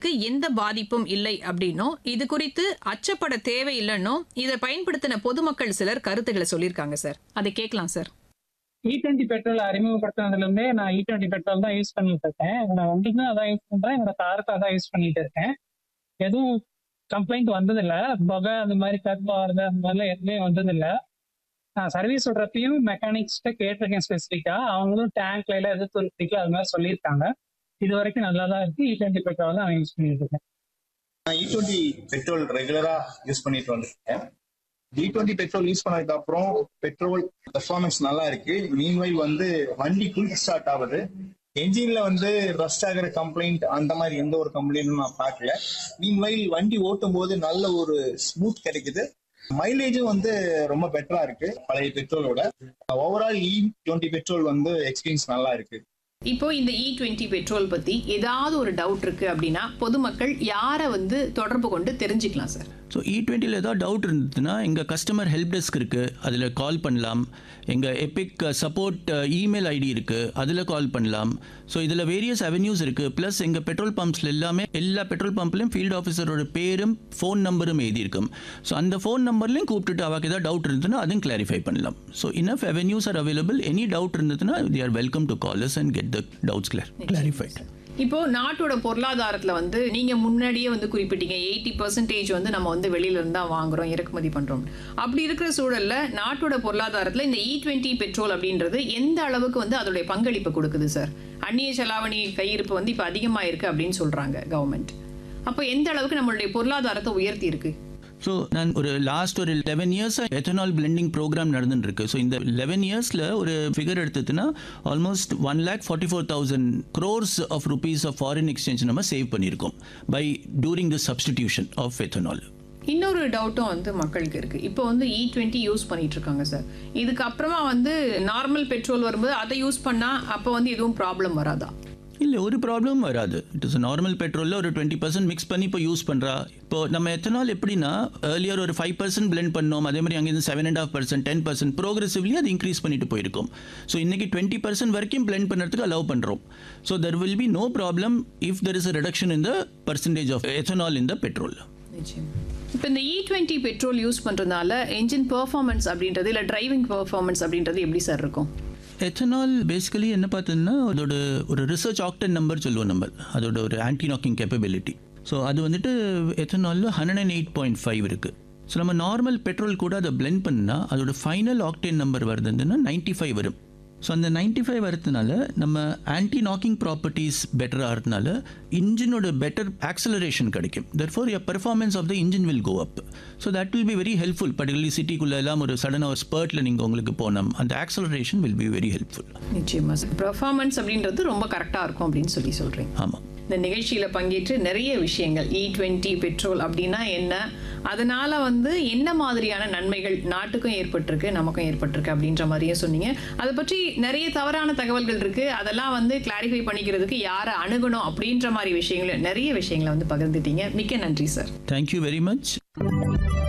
மக்களுக்கு எந்த பாதிப்பும் இல்லை அப்படின்னும் இது குறித்து அச்சப்பட தேவையில்லைன்னும் இதை பயன்படுத்தின பொதுமக்கள் சிலர் கருத்துக்களை சொல்லியிருக்காங்க சார் அதை கேட்கலாம் சார் இ டுவெண்ட்டி பெட்ரோல் அறிமுகப்படுத்தினதுல இருந்தே நான் இ டுவெண்ட்டி பெட்ரோல் தான் யூஸ் பண்ணிட்டு இருக்கேன் என்னோட வண்டிக்கும் அதான் யூஸ் பண்றேன் என்னோட காருக்கு அதான் யூஸ் பண்ணிட்டு இருக்கேன் எதுவும் கம்ப்ளைண்ட் வந்ததில்ல புகை அந்த மாதிரி கருப்பு வருது அந்த மாதிரிலாம் எதுவுமே வந்ததில்ல நான் சர்வீஸ் விடுறப்பையும் மெக்கானிக்ஸ்கிட்ட கேட்டிருக்கேன் ஸ்பெசிஃபிக்கா அவங்களும் டேங்க்ல எல்லாம் எது துருப்பிக்கல அது மாதிரி சொல்லியிருக்காங்க இது வரைக்கும் நல்லா தான் இருக்கு இ டுவெண்ட்டி பெட்ரோல் தான் யூஸ் பண்ணிட்டு இருக்கேன் நான் இ டுவெண்ட்டி பெட்ரோல் ரெகுலரா யூஸ் பண்ணிட்டு வந்திருக்கேன் இ டுவெண்ட்டி பெட்ரோல் யூஸ் பண்ணதுக்கு அப்புறம் பெட்ரோல் பெர்ஃபார்மன்ஸ் நல்லா இருக்கு மீன்வைல் வந்து வண்டி குயிக் ஸ்டார்ட் ஆகுது என்ஜின்ல வந்து ரஸ்ட் ஆகிற கம்ப்ளைண்ட் அந்த மாதிரி எந்த ஒரு கம்ப்ளைண்ட்டும் நான் பார்க்கல மீன்வைல் வண்டி ஓட்டும் போது நல்ல ஒரு ஸ்மூத் கிடைக்குது மைலேஜும் வந்து ரொம்ப பெட்டரா இருக்கு பழைய பெட்ரோலோட ஓவரால் இ டுவெண்ட்டி பெட்ரோல் வந்து எக்ஸ்பீரியன்ஸ் நல்லா இருக்கு இப்போ இந்த இ டுவெண்ட்டி பெட்ரோல் பத்தி ஏதாவது ஒரு டவுட் இருக்கு அப்படின்னா பொதுமக்கள் யாரை வந்து தொடர்பு கொண்டு தெரிஞ்சுக்கலாம் சார் ஸோ இ டுவெண்ட்டியில் ஏதாவது டவுட் இருந்ததுன்னா எங்கள் கஸ்டமர் ஹெல்ப் டெஸ்க் இருக்குது அதில் கால் பண்ணலாம் எங்கள் எபிக் சப்போர்ட் இமெயில் ஐடி இருக்குது அதில் கால் பண்ணலாம் ஸோ இதில் வேரியஸ் அவென்யூஸ் இருக்குது ப்ளஸ் எங்கள் பெட்ரோல் பம்ப்ஸில் எல்லாமே எல்லா பெட்ரோல் பம்ப்லையும் ஃபீல்டு ஆஃபீஸரோட பேரும் ஃபோன் நம்பரும் எழுதியிருக்கும் ஸோ அந்த ஃபோன் நம்பர்லையும் கூப்பிட்டுட்டு அவருக்கு ஏதாவது டவுட் இருந்ததுன்னா அதையும் கிளாரிஃபை பண்ணலாம் so enough avenues are available any doubt இருந்ததுன்னா they are welcome to callers and get the doubts clear clarified இப்போ நாட்டோட பொருளாதாரத்துல வந்து நீங்க முன்னாடியே வந்து குறிப்பிட்டீங்க எயிட்டி பர்சன்டேஜ் வந்து நம்ம வந்து வெளியில இருந்தா வாங்குறோம் இறக்குமதி பண்றோம் அப்படி இருக்கிற சூழல்ல நாட்டோட பொருளாதாரத்துல இந்த இ டுவெண்ட்டி பெட்ரோல் அப்படின்றது எந்த அளவுக்கு வந்து அதோடைய பங்களிப்பு கொடுக்குது சார் அந்நிய செலாவணி கையிருப்பு வந்து இப்போ அதிகமா இருக்கு அப்படின்னு சொல்றாங்க கவர்மெண்ட் அப்போ எந்த அளவுக்கு நம்மளுடைய பொருளாதாரத்தை உயர்த்தி இருக்கு ஸோ நான் ஒரு லாஸ்ட் ஒரு eleven years ethanol blending programme நடந்துட்டு இருக்கு ஸோ இந்த லெவன் இயர்ஸில் ஒரு ஃபிகர் எடுத்ததுன்னா almost one lakh forty four thousand crores of rupees of foreign exchange நம்ம சேவ் பண்ணியிருக்கோம் by during the substitution of ethanol இன்னொரு டவுட்டும் வந்து மக்களுக்கு இருக்கு இப்போ வந்து இ டுவெண்ட்டி யூஸ் பண்ணிட்டு இருக்காங்க சார் இதுக்கப்புறமா வந்து நார்மல் பெட்ரோல் வரும்போது அதை யூஸ் பண்ணா அப்போ வந்து எதுவும் ப்ராப்ளம் வராதா இல்லை ஒரு ப்ராப்ளம் வராது இட் இஸ் நார்மல் பெட்ரோலில் ஒரு டுவெண்ட்டி பர்சன்ட் மிக்ஸ் பண்ணி இப்போ யூஸ் பண்ணுறா இப்போ நம்ம எத்தனால் எப்படின்னா ஏர்லியர் ஒரு ஃபைவ் பர்சன்ட் பிளெண்ட் பண்ணோம் அதே மாதிரி அங்கேருந்து seven and half percent ten percent progressively அது இன்க்ரீஸ் பண்ணிட்டு போயிருக்கும் ஸோ இன்னைக்கு டுவெண்ட்டி பர்சன்ட் வரைக்கும் பிளெண்ட் பண்ணுறதுக்கு அலோவ் பண்ணுறோம் so there will be no problem if there is a reduction in the percentage of ethanol in the petrol இப்போ இந்த E twenty petrol use பண்ணுறதுனால என்ஜின் பெர்ஃபார்மன்ஸ் அப்படின்றது இல்லை டிரைவிங் பெர்ஃபார்மன்ஸ் அப்படின்றது எப்படி சார் இருக்கும் எத்தனால் பேசிக்கலி என்ன பார்த்தீங்கன்னா அதோட ஒரு ரிசர்ச் ஆக்டன் நம்பர் சொல்லுவோம் நம்ம அதோட ஒரு ஆன்டி நாக்கிங் கேப்பபிலிட்டி ஸோ அது வந்துட்டு எத்தனாலில் hundred and eight point five இருக்குது ஸோ நம்ம நார்மல் பெட்ரோல் கூட அதை பிளெண்ட் பண்ணால் அதோட ஃபைனல் ஆக்டேன் நம்பர் வருதுன்னா நைன்ட்டி ஃபைவ் வரும் ஸோ அந்த நைன்ட்டி ஃபைவ் வரதுனால நம்ம ஆன்டி நாக்கிங் ப்ராப்பர்ட்டிஸ் பெட்டர் ஆகிறதுனால இன்ஜினோட பெட்டர் ஆக்சலரேஷன் கிடைக்கும் therefore your performance of the engine will go up so that will be very helpful particularly சிட்டிக்குள்ளே எல்லாம் ஒரு சடனாக ஒரு ஸ்பர்ட்டில் நீங்கள் உங்களுக்கு போனோம் அந்த acceleration will be very helpful நிச்சயமா சார் பெர்ஃபார்மன்ஸ் அப்படின்றது ரொம்ப கரெக்டாக இருக்கும் அப்படின்னு சொல்லி சொல்கிறீங்க ஆமாம் இந்த நிகழ்ச்சியில் பங்கேற்று நிறைய விஷயங்கள் இ டுவெண்ட்டி பெட்ரோல் அப்படின்னா என்ன அதனால வந்து என்ன மாதிரியான நன்மைகள் நாட்டுக்கும் ஏற்பட்டிருக்கு நமக்கும் ஏற்பட்டிருக்கு அப்படின்ற மாதிரியே சொன்னீங்க அதை பற்றி நிறைய தவறான தகவல்கள் இருக்கு அதெல்லாம் வந்து கிளாரிஃபை பண்ணிக்கிறதுக்கு யாரை அணுகணும் அப்படின்ற மாதிரி விஷயங்கள் நிறைய விஷயங்களை வந்து பகிர்ந்துட்டீங்க மிக்க நன்றி சார் தேங்க்யூ வெரி மச்